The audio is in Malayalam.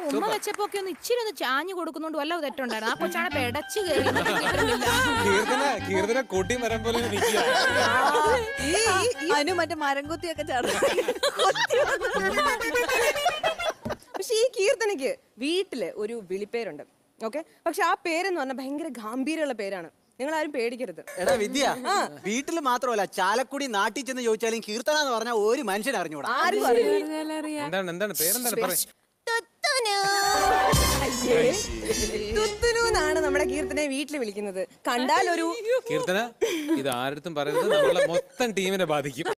ഉമ്മ വെച്ചപ്പോ ഒക്കെ ഒന്ന് ഇച്ചിരി ഒന്ന് ചാഞ്ഞു കൊടുക്കുന്നോണ്ട് വല്ല തെറ്റുണ്ടായിരുന്നു ആ കൊച്ചാണ് പെടച്ച് കയറി എന്നിട്ട് കിട്ടുന്നില്ല. കീർത്തന കീർത്തന കൊട്ടി മരം പോലെ നിൽക്കുക അനു മറ്റേ മരം കുത്തിയൊക്കെ ചാടും പക്ഷെ ഈ കീർത്തനയ്ക്ക് വീട്ടില് ഒരു വിളിപ്പേരുണ്ട് ഓക്കെ പക്ഷെ ആ പേരെന്ന് പറഞ്ഞാൽ ഭയങ്കര ഗാംഭീര്യമുള്ള പേരാണ് നിങ്ങൾ ആരും പേടിക്കരുത് എടാ വിദ്യ വീട്ടിൽ മാത്രമല്ല ചാലക്കുടി നാട്ടിൽ ചെന്ന് ചോദിച്ചാലും കീർത്തന എന്ന് പറഞ്ഞാൽ ഒരു മനുഷ്യൻ അറിഞ്ഞൂടാ ആരും അറിയില്ല എന്താണ് എന്താണ് പേരെന്താണ് പറ തുത്തുനു എന്നാണ് നമ്മുടെ കീർത്തനെ വീട്ടിൽ വിളിക്കുന്നത് കണ്ടാൽ ഒരു കീർത്തന ഇത് ആരടുത്തും പറയരുത് നമ്മളെ മൊത്തം ടീമിനെ ബാധിക്കും